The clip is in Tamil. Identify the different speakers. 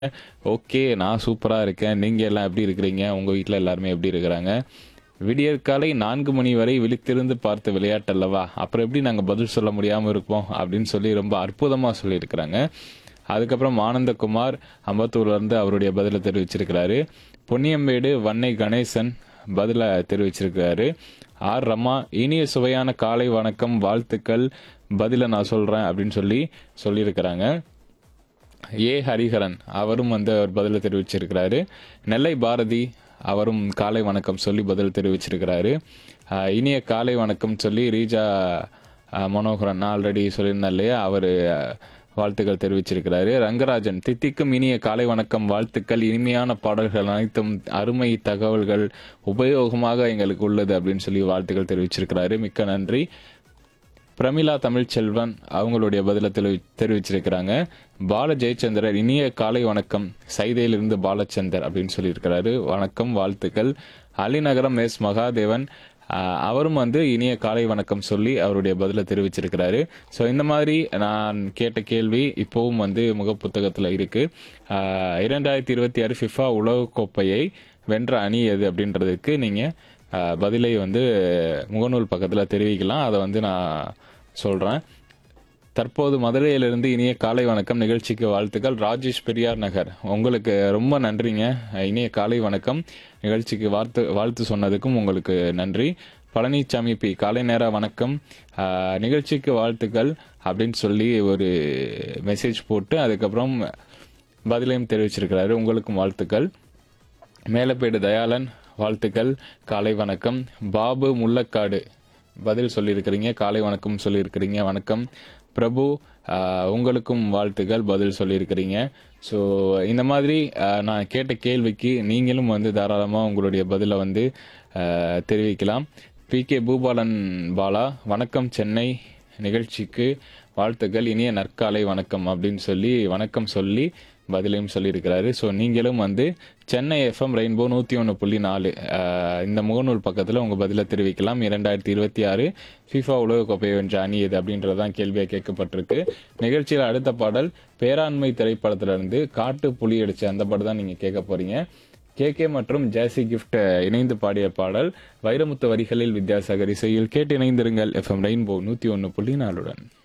Speaker 1: ஓகே நான் சூப்பராக இருக்கேன் நீங்கள் எல்லாம் எப்படி இருக்கிறீங்க உங்கள் வீட்டில் எல்லாருமே எப்படி இருக்கிறாங்க விடியற்காலை நான்கு மணி வரை விழித்திருந்து பார்த்த விளையாட்டு அல்லவா அப்புறம் எப்படி நாங்கள் பதில் சொல்ல முடியாமல் இருப்போம் அப்படின்னு சொல்லி ரொம்ப அற்புதமாக சொல்லியிருக்கிறாங்க அதுக்கப்புறம் ஆனந்தகுமார் அம்பத்தூர்லேருந்து அவருடைய பதிலை தெரிவிச்சிருக்கிறாரு பொன்னியம்பேடு வன்னை கணேசன் பதிலை தெரிவிச்சிருக்கிறாரு ஆர் ரமா இனிய சுவையான காலை வணக்கம் வாழ்த்துக்கள் பதிலை நான் சொல்கிறேன் அப்படின்னு சொல்லி சொல்லியிருக்கிறாங்க ஏ ஹரிஹரன் அவரும் வந்து அவர் பதிலை தெரிவிச்சிருக்கிறாரு நெல்லை பாரதி அவரும் காலை வணக்கம் சொல்லி பதில் தெரிவிச்சிருக்கிறாரு ஆஹ் இனிய காலை வணக்கம் சொல்லி ரீஜா ஆஹ் மனோகரன் நான் ஆல்ரெடி சொல்லியிருந்தேன் இல்லையா அவர் வாழ்த்துக்கள் தெரிவிச்சிருக்கிறாரு ரங்கராஜன் தித்திக்கும் இனிய காலை வணக்கம் வாழ்த்துக்கள் இனிமையான பாடல்கள் அனைத்தும் அருமை தகவல்கள் உபயோகமாக எங்களுக்கு உள்ளது அப்படின்னு சொல்லி வாழ்த்துக்கள் தெரிவிச்சிருக்கிறாரு மிக்க நன்றி பிரமிளா தமிழ்ச்செல்வன் அவங்களுடைய பதிலை தெளிவி தெரிவிச்சிருக்கிறாங்க பால ஜெயச்சந்திரர் இனிய காலை வணக்கம் சைதையிலிருந்து பாலச்சந்தர் அப்படின்னு சொல்லியிருக்கிறாரு வணக்கம் வாழ்த்துக்கள் அலிநகரம் எஸ் மகாதேவன் ஆஹ், அவரும் வந்து இனிய காலை வணக்கம் சொல்லி அவருடைய பதிலை தெரிவிச்சிருக்கிறாரு ஸோ இந்த மாதிரி நான் கேட்ட கேள்வி இப்போவும் வந்து முகப்புத்தகத்தில் இருக்கு ஆஹ், இரண்டாயிரத்தி இருபத்தி ஆறு ஃபிஃபா உலகக்கோப்பையை வென்ற அணி எது அப்படின்றதுக்கு நீங்கள் ஆஹ் பதிலை வந்து முகநூல் பக்கத்தில் தெரிவிக்கலாம் அதை வந்து நான் சொல்கிறேன் தற்போது மதுரையிலிருந்து இனிய காலை வணக்கம் நிகழ்ச்சிக்கு வாழ்த்துக்கள் ராஜேஷ் பெரியார் நகர் உங்களுக்கு ரொம்ப நன்றிங்க இனிய காலை வணக்கம் நிகழ்ச்சிக்கு வாழ்த்து வாழ்த்து சொன்னதுக்கும் உங்களுக்கு நன்றி பழனிசாமி பி காலை நேர வணக்கம் ஆஹ் நிகழ்ச்சிக்கு வாழ்த்துக்கள் அப்படின்னு சொல்லி ஒரு மெசேஜ் போட்டு அதுக்கப்புறம் பதிலையும் தெரிவிச்சிருக்கிறாரு உங்களுக்கும் வாழ்த்துக்கள் மேலப்பேடு தயாளன் வாழ்த்துக்கள் காலை வணக்கம் பாபு முள்ளக்காடு பதில் சொல்லியிருக்கிறீங்க காலை வணக்கம் சொல்லியிருக்கிறீங்க வணக்கம் பிரபு ஆஹ், உங்களுக்கும் வாழ்த்துக்கள் பதில் சொல்லியிருக்கிறீங்க ஸோ இந்த மாதிரி ஆஹ், நான் கேட்ட கேள்விக்கு நீங்களும் வந்து தாராளமாக உங்களுடைய பதிலை வந்து ஆஹ், தெரிவிக்கலாம் பி கே பூபாலன் பாலா வணக்கம் சென்னை நிகழ்ச்சிக்கு வாழ்த்துக்கள் இனிய நற்காலை வணக்கம் அப்படின்னு சொல்லி வணக்கம் சொல்லி பதிலையும் சொல்லியிருக்கிறாரு ஸோ நீங்களும் வந்து சென்னை எஃப்எம் ரெயின்போ நூற்றி ஒன்று புள்ளி நாலு ஆஹ், இந்த முகநூல் பக்கத்தில் உங்கள் பதிலை தெரிவிக்கலாம் இரண்டாயிரத்தி இருபத்தி ஆறு ஃபிஃபா உலகக்கோப்பையை வென்ற அணி எது அப்படின்றதான் கேள்வியாக கேட்கப்பட்டிருக்கு நிகழ்ச்சியில் அடுத்த பாடல் பேராண்மை திரைப்படத்திலிருந்து காட்டு புலி அடிச்ச அந்த பாட்டு தான் நீங்கள் கேட்க போறீங்க கேகே மற்றும் ஜாசி கிஃப்ட் இணைந்து பாடிய பாடல் வைரமுத்து வரிகளில் வித்யாசாகர் இசையில் கேட்டு இணைந்திருங்கள் எஃப்எம் ரெயின்போ நூற்றி ஒன்று புள்ளி நாலுடன்